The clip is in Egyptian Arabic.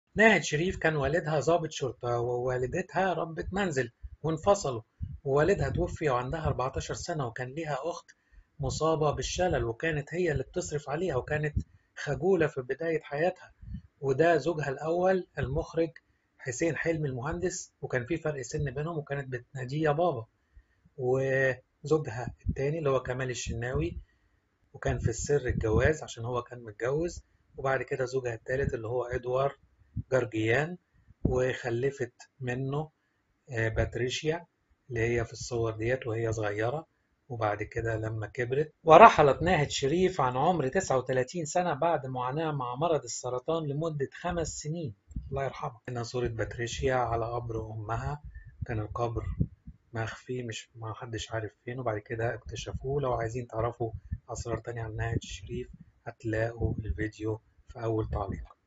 ناهد شريف كان والدها ضابط شرطة ووالدتها ربة منزل وانفصلوا ووالدها توفي وعندها 14 سنة وكان ليها أخت مصابة بالشلل وكانت هي اللي بتصرف عليها وكانت خجولة في بداية حياتها وده زوجها الأول المخرج حسين حلمي المهندس وكان في فرق سن بينهم وكانت بتناديه يا بابا وزوجها التاني اللي هو كمال الشناوي وكان في السر الجواز عشان هو كان متجوز وبعد كده زوجها التالت اللي هو إدوار جرجيان وخلفت منه باتريشيا اللي هي في الصور ديت وهي صغيرة وبعد كده لما كبرت ورحلت ناهد شريف عن عمر 39 سنة بعد معاناة مع مرض السرطان لمدة خمس سنين الله يرحمها هنا صورة باتريشيا على قبر أمها كان القبر مخفي مش ما حدش عارف فين وبعد كده اكتشفوه لو عايزين تعرفوا أسرار تانية عن ناهد شريف هتلاقوا الفيديو في أول تعليق